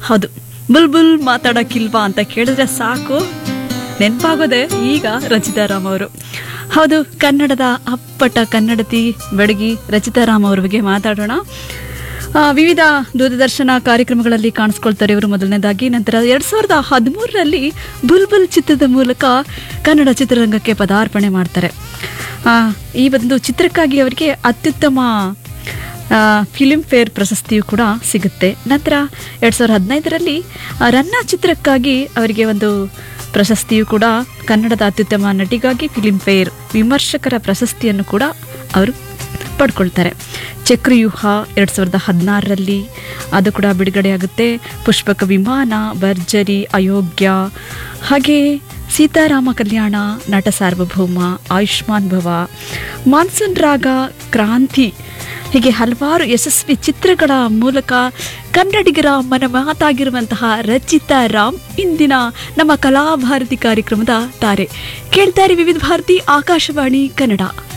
ಹೌದು ಬುಲ್ಬುಲ್ ಮಾತಾಡೋಕ್ಕಿಲ್ವಾ ಅಂತ ಕೇಳಿದ್ರೆ ಸಾಕು ನೆನಪಾಗೋದೆ ಈಗ ರಚಿತಾ ರಾಮ್ ಅವರು ಹೌದು ಕನ್ನಡದ ಅಪ್ಪಟ ಕನ್ನಡತಿ ಬೆಡಗಿ ರಚಿತಾ ರಾಮ್ ಅವ್ರ ಬಗ್ಗೆ ಮಾತಾಡೋಣ ಆ, ವಿವಿಧ ದೂರದರ್ಶನ ಕಾರ್ಯಕ್ರಮಗಳಲ್ಲಿ ಕಾಣಿಸ್ಕೊಳ್ತಾರೆ ಇವರು ಮೊದಲನೇದಾಗಿ ನಂತರ ಎರಡ್ ಸಾವಿರದ ಹದಿಮೂರರಲ್ಲಿ ಬುಲ್ಬುಲ್ ಚಿತ್ರದ ಮೂಲಕ ಕನ್ನಡ ಚಿತ್ರರಂಗಕ್ಕೆ ಪದಾರ್ಪಣೆ ಮಾಡ್ತಾರೆ ಆ, ಈ ಒಂದು ಚಿತ್ರಕ್ಕಾಗಿ ಅವರಿಗೆ ಅತ್ಯುತ್ತಮ ಫಿಲಿಂ ಫೇರ್ ಪ್ರಶಸ್ತಿಯು ಕೂಡ ಸಿಗುತ್ತೆ ನಂತರ ಎರಡು ಸಾವಿರದ ಹದಿನೈದರಲ್ಲಿ ರನ್ನ ಚಿತ್ರಕ್ಕಾಗಿ ಅವರಿಗೆ ಒಂದು ಪ್ರಶಸ್ತಿಯು ಕೂಡ ಕನ್ನಡದ ಅತ್ಯುತ್ತಮ ನಟಿಗಾಗಿ ಫಿಲಿಂ ಫೇರ್ ವಿಮರ್ಶಕರ ಪ್ರಶಸ್ತಿಯನ್ನು ಕೂಡ ಅವರು ಪಡ್ಕೊಳ್ತಾರೆ ಚಕ್ರವ್ಯೂಹ ಎರಡು ಸಾವಿರದ ಹದಿನಾರರಲ್ಲಿ ಅದು ಕೂಡ ಬಿಡುಗಡೆಯಾಗುತ್ತೆ ಪುಷ್ಪಕ ವಿಮಾನ ಭರ್ಜರಿ ಅಯೋಗ್ಯ ಹಾಗೆ ಸೀತಾರಾಮ ಕಲ್ಯಾಣ ನಟ ಸಾರ್ವಭೌಮ ಆಯುಷ್ಮಾನ್ ಭವ ಮಾನ್ಸೂನ್ ರಾಗ ಕ್ರಾಂತಿ ಹೀಗೆ ಹಲವಾರು ಯಶಸ್ವಿ ಚಿತ್ರಗಳ ಮೂಲಕ ಕನ್ನಡಿಗರ ಮನ ಮಾತಾಗಿರುವಂತಹ ರಚಿತಾ ರಾಮ್ ಇಂದಿನ ನಮ್ಮ ಕಲಾಭಾರತಿ ಕಾರ್ಯಕ್ರಮದ ತಾರೆ ಕೇಳ್ತಾರೆ ವಿವಿಧ ಭಾರತಿ ಆಕಾಶವಾಣಿ ಕನ್ನಡ